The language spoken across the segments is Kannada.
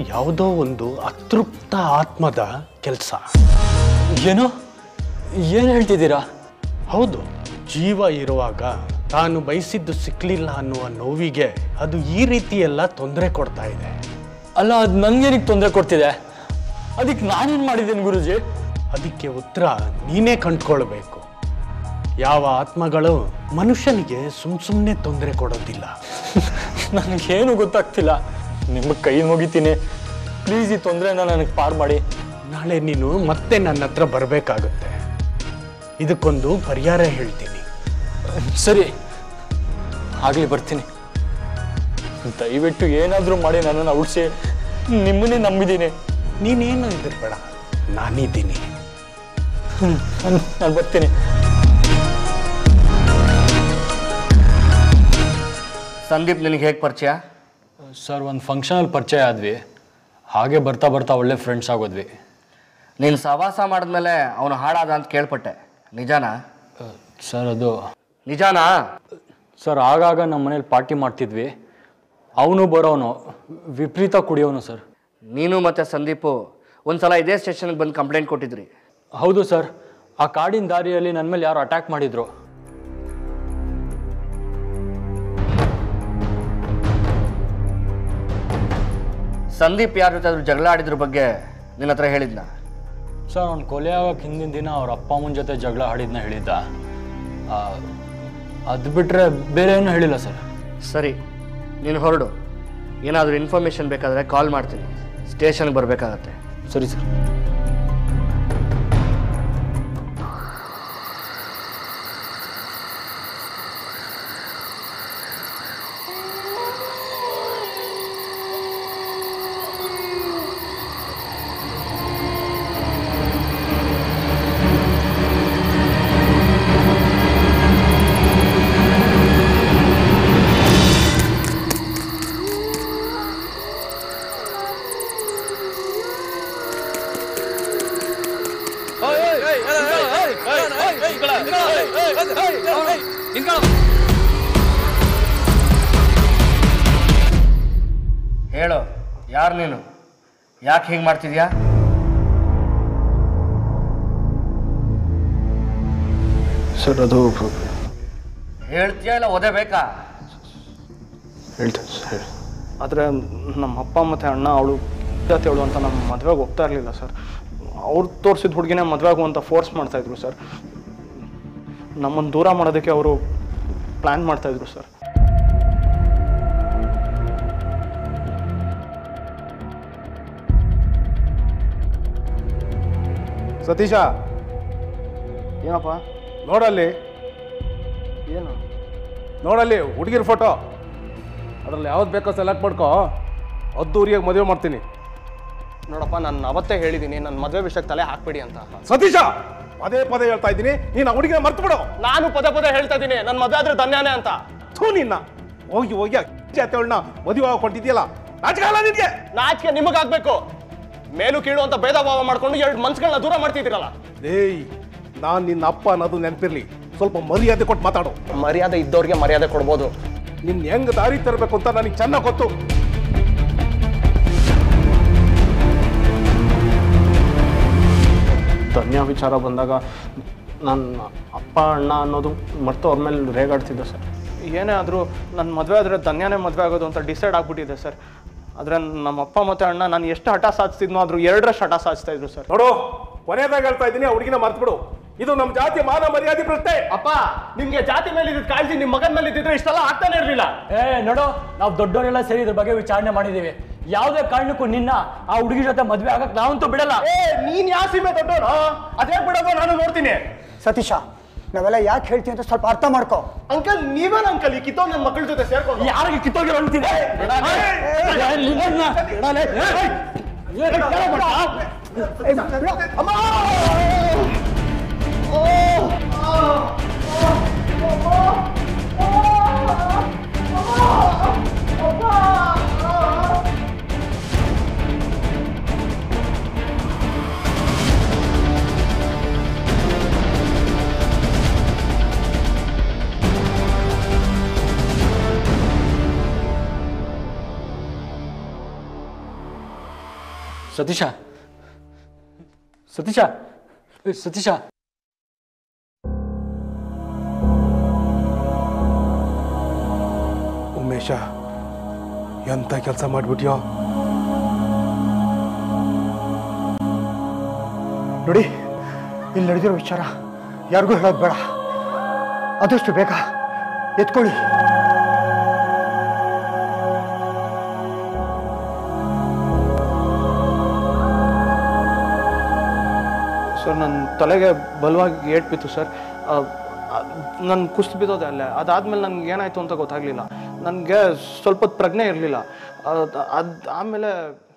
ಯಾವುದೋ ಒಂದು ಅತೃಪ್ತ ಆತ್ಮದ ಕೆಲಸ ಏನು ಏನು ಹೇಳ್ತಿದ್ದೀರಾ ಹೌದು ಜೀವ ಇರುವಾಗ ತಾನು ಬಯಸಿದ್ದು ಸಿಕ್ಕಲಿಲ್ಲ ಅನ್ನುವ ನೋವಿಗೆ ಅದು ಈ ರೀತಿ ಎಲ್ಲ ತೊಂದರೆ ಕೊಡ್ತಾ ಇದೆ ಅಲ್ಲ ಅದು ನನಗೇನಿಗೆ ತೊಂದರೆ ಕೊಡ್ತಿದೆ ಅದಕ್ಕೆ ನಾನೇನು ಮಾಡಿದ್ದೇನೆ ಗುರುಜಿ ಅದಕ್ಕೆ ಉತ್ತರ ನೀನೇ ಕಂಡ್ಕೊಳ್ಬೇಕು ಯಾವ ಆತ್ಮಗಳು ಮನುಷ್ಯನಿಗೆ ಸುಮ್ ಸುಮ್ಮನೆ ತೊಂದರೆ ಕೊಡೋದಿಲ್ಲ ನನಗೇನು ಗೊತ್ತಾಗ್ತಿಲ್ಲ ನಿಮಗೆ ಕೈ ಮುಗಿತೀನಿ ಪ್ಲೀಸ್ ಈ ತೊಂದರೆನ ನನಗೆ ಪಾರು ಮಾಡಿ ನಾಳೆ ನೀನು ಮತ್ತೆ ನನ್ನ ಹತ್ರ ಬರಬೇಕಾಗುತ್ತೆ ಇದಕ್ಕೊಂದು ಪರಿಹಾರ ಹೇಳ್ತೀನಿ ಸರಿ ಆಗಲಿ ಬರ್ತೀನಿ ದಯವಿಟ್ಟು ಏನಾದರೂ ಮಾಡಿ ನನ್ನನ್ನು ಉಳಿಸಿ ನಿಮ್ಮನ್ನೇ ನಂಬಿದ್ದೀನಿ ನೀನೇನು ಹೆದರ್ಬೇಡ ನಾನಿದ್ದೀನಿ ನಾನು ಬರ್ತೀನಿ ಸಂದೀಪ್ ನಿನಗೆ ಹೇಗೆ ಪರಿಚಯ ಸರ್ ಒಂದು ಫಂಕ್ಷನಲ್ಲಿ ಪರಿಚಯ ಆದ್ವಿ ಹಾಗೆ ಬರ್ತಾ ಬರ್ತಾ ಒಳ್ಳೆ ಫ್ರೆಂಡ್ಸ್ ಆಗೋದ್ವಿ ನೀನು ಸವಾಸ ಮಾಡಿದ್ಮೇಲೆ ಅವನು ಹಾಡಾದ ಅಂತ ಕೇಳ್ಪಟ್ಟೆ ನಿಜಾನಾ ಸರ್ ಅದು ನಿಜಾನಾ ಸರ್ ಆಗಾಗ ನಮ್ಮ ಮನೇಲಿ ಪಾರ್ಟಿ ಮಾಡ್ತಿದ್ವಿ ಅವನು ಬರೋನು ವಿಪರೀತ ಕುಡಿಯೋನು ಸರ್ ನೀನು ಮತ್ತು ಸಂದೀಪು ಒಂದ್ಸಲ ಇದೇ ಸ್ಟೇಷನ್ಗೆ ಬಂದು ಕಂಪ್ಲೇಂಟ್ ಕೊಟ್ಟಿದ್ರಿ ಹೌದು ಸರ್ ಆ ಕಾಡಿನ ದಾರಿಯಲ್ಲಿ ನನ್ನ ಮೇಲೆ ಯಾರು ಅಟ್ಯಾಕ್ ಮಾಡಿದ್ರು ಸಂದೀಪ್ ಯಾರ ಜೊತೆ ಆದ್ರೂ ಜಗಳ ಆಡಿದ್ರ ಬಗ್ಗೆ ನಿನ್ನ ಹತ್ರ ಹೇಳಿದ್ನ ಸರ್ ಅವ್ನು ಕೊಲೆ ಆಗೋಕ್ಕೆ ಹಿಂದಿನ ದಿನ ಅವ್ರ ಅಪ್ಪ ಅಮ್ಮನ ಜೊತೆ ಜಗಳ ಆಡಿದ್ನ ಹೇಳಿದ್ದ ಅದು ಬಿಟ್ಟರೆ ಬೇರೆ ಏನೂ ಹೇಳಿಲ್ಲ ಸರ್ ಸರಿ ನೀನು ಹೊರಡು ಏನಾದರೂ ಇನ್ಫಾರ್ಮೇಷನ್ ಬೇಕಾದರೆ ಕಾಲ್ ಮಾಡ್ತೀನಿ ಸ್ಟೇಷನ್ಗೆ ಬರಬೇಕಾಗತ್ತೆ ಸರಿ ಸರ್ ಹೇಳು ಯಾರು ನೀನು ಯಾಕೆ ಹಿಂಗೆ ಮಾಡ್ತಿದ್ಯಾ ಸರ್ ಅದು ಹೇಳ್ತೀಯಾ ಇಲ್ಲ ಓದಬೇಕಾ ಹೇಳ್ತೇನೆ ಸರ್ ಆದರೆ ನಮ್ಮ ಅಪ್ಪ ಮತ್ತು ಅಣ್ಣ ಅವಳು ಅವಳು ಅಂತ ನಮ್ಮ ಮದುವೆಗೆ ಹೋಗ್ತಾ ಇರಲಿಲ್ಲ ಸರ್ ಅವ್ರು ತೋರಿಸಿದ ಹುಡುಗಿನೇ ಮದುವೆಗು ಅಂತ ಫೋರ್ಸ್ ಮಾಡ್ತಾಯಿದ್ರು ಸರ್ ನಮ್ಮನ್ನು ದೂರ ಮಾಡೋದಕ್ಕೆ ಅವರು ಪ್ಲ್ಯಾನ್ ಮಾಡ್ತಾಯಿದ್ರು ಸರ್ ಸತೀಶ ಏನಪ್ಪ ನೋಡಲ್ಲಿ ಏನು ನೋಡಲ್ಲಿ ಹುಡುಗಿರ ಫೋಟೋ ಅದ್ರಲ್ಲಿ ಯಾವ್ದು ಬೇಕೋ ಸೆಲೆಕ್ಟ್ ಮಾಡ್ಕೋ ಅದ್ದೂರಿಯಾಗಿ ಮದುವೆ ಮಾಡ್ತೀನಿ ನೋಡಪ್ಪ ನಾನು ಅವತ್ತೇ ಹೇಳಿದ್ದೀನಿ ನನ್ನ ಮದುವೆ ವಿಷಯಕ್ಕೆ ತಲೆ ಹಾಕ್ಬೇಡಿ ಅಂತ ಸತೀಶ ಪದೇ ಪದೇ ಹೇಳ್ತಾ ಇದ್ದೀನಿ ನೀನು ಆ ಹುಡುಗಿನ ಮರ್ತು ಬಿಡು ನಾನು ಪದೇ ಪದೇ ಹೇಳ್ತಾ ಇದ್ದೀನಿ ನನ್ನ ಮದುವೆ ಆದ್ರೆ ಧನ್ಯನೇ ಅಂತ ಥೂ ನಿನ್ನ ಹೋಗಿ ಹೋಗಿ ಜಾತಿಯವಳನ್ನ ಮದುವೆ ಕೊಟ್ಟಿದ್ಯಲ್ಲ ನಾಚಿಕಲ್ಲ ನಿನ್ಗೆ ನಾಚಿಕೆ ನಿಮಗಾಗ್ಬೇಕು ಮೇಲು ಕೀಳು ಅಂತ ಭೇದ ಭಾವ ಮಾಡ್ಕೊಂಡು ಎರಡು ಮನ್ಸುಗಳನ್ನ ದೂರ ಮಾಡ್ತಿದ್ದೀರಲ್ಲ ಏಯ್ ನಾನು ನಿನ್ನ ಅಪ್ಪ ಅನ್ನೋದು ನೆನಪಿರ್ಲಿ ಸ್ವಲ್ಪ ಮರ್ಯಾದೆ ಕೊಟ್ಟು ಮಾತಾಡು ಮರ್ಯಾದೆ ಇದ್ದವ್ರಿಗೆ ಮರ್ಯಾದೆ ಕೊಡ್ಬೋದು ನಿನ್ನ ಹೆಂಗ್ ದಾರಿ ತರಬೇಕು ಅಂತ ನನಗೆ ಚೆನ್ನಾಗಿ ಗೊತ್ತು ಧನ್ಯ ವಿಚಾರ ಬಂದಾಗ ನನ್ನ ಅಪ್ಪ ಅಣ್ಣ ಅನ್ನೋದು ಮತ್ತೆ ಅವ್ರ ಮೇಲೆ ರೇಗಾಡ್ತಿದ್ದೆ ಸರ್ ಏನೇ ಆದರೂ ನನ್ನ ಮದುವೆ ಆದರೆ ಧನ್ಯನೇ ಮದುವೆ ಆಗೋದು ಅಂತ ಡಿಸೈಡ್ ಆಗ್ಬಿಟ್ಟಿದೆ ಸರ್ ಆದರೆ ನಮ್ಮ ಅಪ್ಪ ಮತ್ತು ಅಣ್ಣ ನಾನು ಎಷ್ಟು ಹಠ ಸಾಧಿಸ್ತಿದ್ನೋ ಆದ್ರೂ ಎರಡರಷ್ಟು ಹಠ ಸಾಧಿಸ್ತಾ ಇದ್ರು ಸರ್ ನೋಡು ಕೊನೆಯದಾಗ ಹೇಳ್ತಾ ಇದ್ದೀನಿ ಆ ಹುಡುಗಿನ ಮರ್ತು ಬಿಡು ಇದು ನಮ್ಮ ಜಾತಿಯ ಮಾನ ಮರ್ಯಾದೆ ಪ್ರಶ್ನೆ ಅಪ್ಪ ನಿಮ್ಗೆ ಜಾತಿ ಮೇಲೆ ಇದ್ದಿದ್ದು ಕಾಳಜಿ ನಿಮ್ಮ ಮಗನ ಮೇಲೆ ಇದ್ದಿದ್ರೆ ಇಷ್ಟೆಲ್ಲ ಆಗ್ತಾನೆ ಇರಲಿಲ್ಲ ಏ ನೋಡು ನಾವು ದೊಡ್ಡವರೆಲ್ಲ ಸೇರಿ ಇದ್ರ ಬಗ್ಗೆ ವಿಚಾರಣೆ ಮಾಡಿದ್ದೀವಿ ಯಾವುದೇ ಕಾರಣಕ್ಕೂ ನಿನ್ನ ಆ ಹುಡುಗಿ ಜೊತೆ ಮದುವೆ ಆಗಕ್ಕೆ ನಾವಂತೂ ಬಿಡಲ್ಲ ಏ ನೀನ್ ಯಾವ ಸೀಮೆ ದೊಡ್ಡವನು ಅದೇ ಬಿಡೋದು ನಾನು ನೋಡ್ತೀನಿ ಸತೀಶ ನಾವೆಲ್ಲ ಯಾಕೆ ಹೇಳ್ತೀವಿ ಅಂತ ಸ್ವಲ್ಪ ಅರ್ಥ ಮಾಡ್ಕೋ ಅಂಕಲ್ ನೀವೇನ ಅಂಕಲ್ ಈ ಕಿತ್ತೋ ನನ್ನ ಮಕ್ಕಳ ಜೊತೆ ಸೇರ್ಕೊಂಡು ಯಾರಿಗೆ ಕಿತ್ತೋಗಿರೋ ಅಂತಿದೆ ಸತೀಶ ಸತೀಶ ಏ, ಸತೀಶ ಉಮೇಶ ಎಂಥ ಕೆಲಸ ಮಾಡಿಬಿಟ್ಯೋ ನೋಡಿ ಇಲ್ಲಿ ನಡೆದಿರೋ ವಿಚಾರ ಯಾರಿಗೂ ಹೇಳೋದು ಬೇಡ ಆದಷ್ಟು ಬೇಗ ಎತ್ಕೊಳ್ಳಿ ಸರ್ ನನ್ನ ತಲೆಗೆ ಬಲವಾಗಿ ಏಟ್ ಬಿತ್ತು ಸರ್ ನನ್ನ ಕುಸ್ತು ಬಿದ್ದೋದೆ ಅಲ್ಲೇ ಅದಾದ್ಮೇಲೆ ನನಗೆ ಏನಾಯ್ತು ಅಂತ ಗೊತ್ತಾಗ್ಲಿಲ್ಲ ನನಗೆ ಸ್ವಲ್ಪ ಹೊತ್ತು ಪ್ರಜ್ಞೆ ಇರಲಿಲ್ಲ ಅದು ಆಮೇಲೆ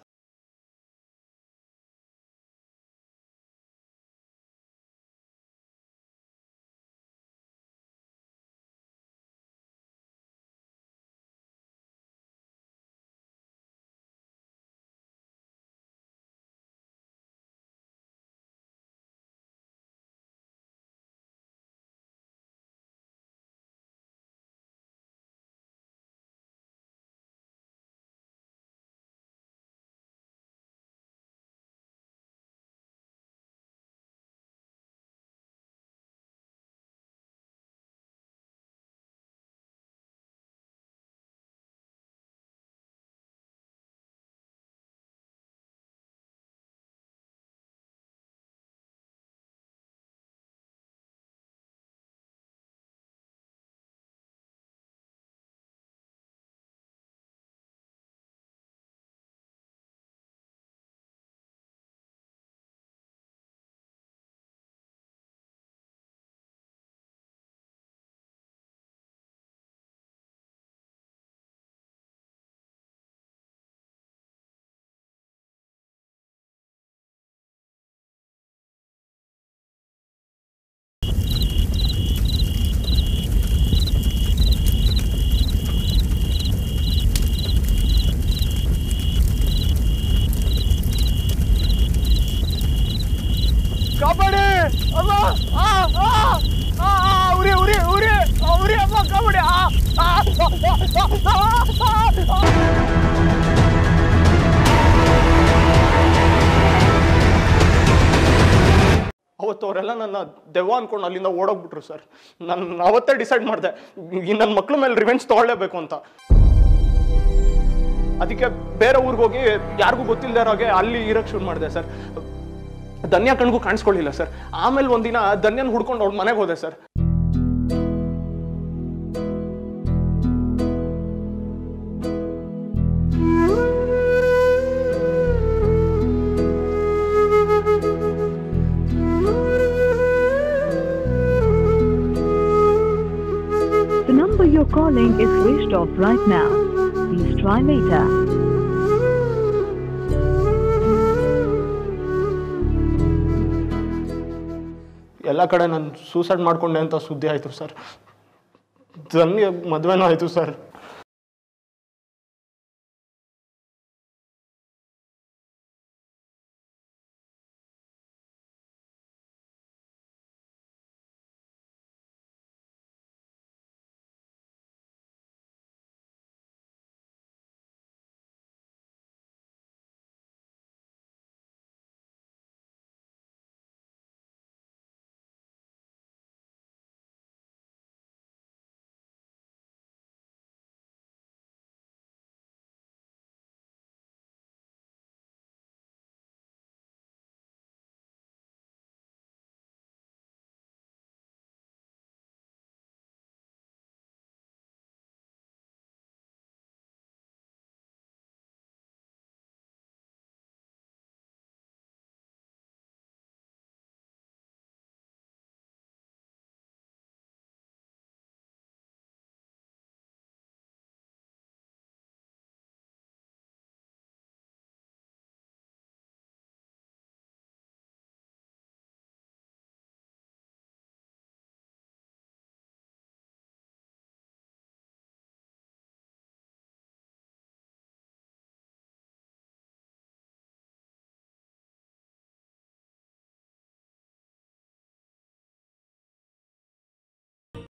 ಕಾಪಾಡಿ ಅಮ್ಮ ಆ ಆ ಆ ಆ, ಉರಿ ಉರಿ ಉರಿ ಆ, ಉರಿ ಅಮ್ಮ ಕಾಪಾಡಿ ಆ ಆ, ಆ, ಆ, ಆ, ಆ, ಆ. ಅವತ್ತು ಅವರೆಲ್ಲ ನನ್ನ ದೆವ್ವ ಅನ್ಕೊಂಡು ಅಲ್ಲಿಂದ ಓಡೋಗ್ಬಿಟ್ರು ಸರ್ ನಾನು ಅವತ್ತೇ ಡಿಸೈಡ್ ಮಾಡಿದೆ ಈ ನನ್ನ ಮಕ್ಳ ಮೇಲೆ ರಿವೆಂಜ್ ತಗೊಳ್ಳೇಬೇಕು ಅಂತ ಅದಕ್ಕೆ ಬೇರೆ ಊರಿಗೆ ಹೋಗಿ ಯಾರಿಗೂ ಗೊತ್ತಿಲ್ಲದೆ ಇರೋಗೆ ಅಲ್ಲಿ ಇರಕ್ಕೆ ಶುರು ಮಾಡಿದೆ ಸರ್ ಧನ್ಯ ಕಣ್ಗೂ ಕಾಣಿಸ್ಕೊಳ್ಳಿಲ್ಲ ಸರ್ ಆಮೇಲೆ ಒಂದಿನ ಧನ್ಯನ್ ಹುಡ್ಕೊಂಡು ಅವ್ಳ ಮನೆಗೆ ಹೋದೆ sir The number you're calling is switched off right now. Please try later. ಎಲ್ಲ ಕಡೆ ನಾನು ಸೂಸೈಡ್ ಮಾಡ್ಕೊಂಡೆ ಅಂತ ಸುದ್ದಿ ಆಯಿತು ಸರ್ ಧನ್ಯ ಮದುವೆನೂ ಆಯಿತು ಸರ್